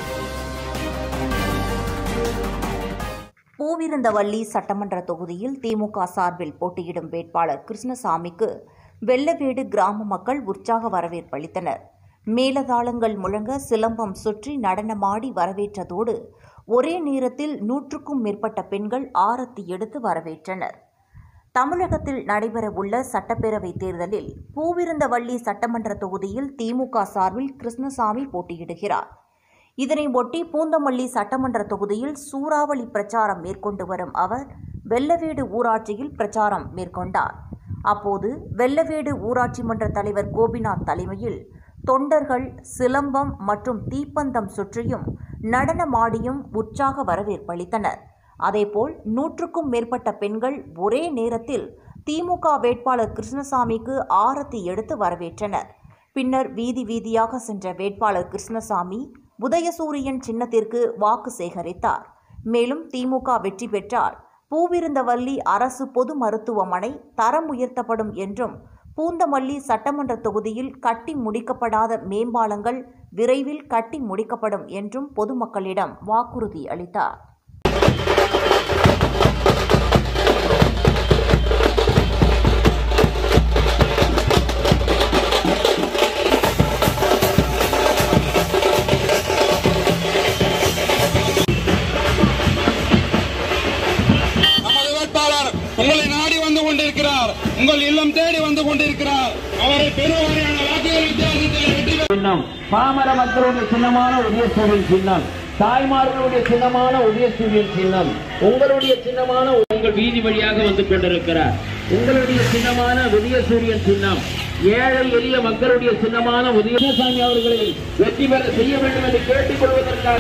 பூவிருந்தவல்லி சட்டமன்ற தொகுதியில் திமுக சார்பில் போட்டியிடும் வேட்பாளர் கிருஷ்ணசாமிக்கு வெள்ளவேடு கிராம மக்கள் உற்சாக வரவேற்பளித்தனர் மேலதாளங்கள் முழங்க சிலம்பம் சுற்றி நடனமாடி வரவேற்றதோடு ஒரே நேரத்தில் நூற்றுக்கும் மேற்பட்ட பெண்கள் ஆரத்தி எடுத்து வரவேற்றனர் தமிழகத்தில் நடைபெறவுள்ள சட்டப்பேரவைத் தேர்தலில் பூவிருந்தவல்லி சட்டமன்ற தொகுதியில் திமுக சார்பில் கிருஷ்ணசாமி போட்டியிடுகிறார் இதனை ஒட்டி பூந்தமல்லி சட்டமன்ற தொகுதியில் சூறாவளி பிரச்சாரம் மேற்கொண்டு வரும் அவர் வெள்ளவேடு ஊராட்சியில் பிரச்சாரம் மேற்கொண்டார் அப்போது வெள்ளவேடு ஊராட்சி மன்ற தலைவர் கோபிநாத் தலைமையில் தொண்டர்கள் சிலம்பம் மற்றும் தீப்பந்தம் சுற்றியும் நடனமாடியும் உற்சாக வரவேற்பளித்தனர் அதேபோல் நூற்றுக்கும் மேற்பட்ட பெண்கள் ஒரே நேரத்தில் திமுக வேட்பாளர் கிருஷ்ணசாமிக்கு ஆரத்தி எடுத்து வரவேற்றனர் பின்னர் வீதி வீதியாக சென்ற வேட்பாளர் கிருஷ்ணசாமி உதயசூரியன் சின்னத்திற்கு வாக்கு சேகரித்தார் மேலும் திமுக வெற்றி பெற்றால் பூவிருந்தவல்லி அரசு பொது மருத்துவமனை தரம் உயர்த்தப்படும் என்றும் பூந்தமல்லி சட்டமன்ற தொகுதியில் கட்டி முடிக்கப்படாத மேம்பாலங்கள் விரைவில் கட்டி முடிக்கப்படும் என்றும் பொதுமக்களிடம் வாக்குறுதி அளித்தார் நமது வேட்பாளர் உங்களை நாடி வந்து கொண்டிருக்கிறார் உங்கள் இல்லம் தேடி வந்து கொண்டிருக்கிறார் அவரை பெருவாரியான வாக்குகள் வித்தியாசத்தில் வெற்றி பெற சின்னம் பாமர மக்களுடைய சின்னமான உதயசூரியன் சின்னம் தாய்மார்களுடைய சின்னமான உதயசூரியன் சின்னம் உங்களுடைய சின்னமான உங்கள் வீதி வழியாக வந்து கொண்டிருக்கிறார் உங்களுடைய சின்னமான உதயசூரியன் சின்னம் ஏழை எளிய மக்களுடைய சின்னமான உதயசாமி அவர்களை வெற்றி பெற செய்ய வேண்டும் என்று கேட்டுக் கொள்வதற்காக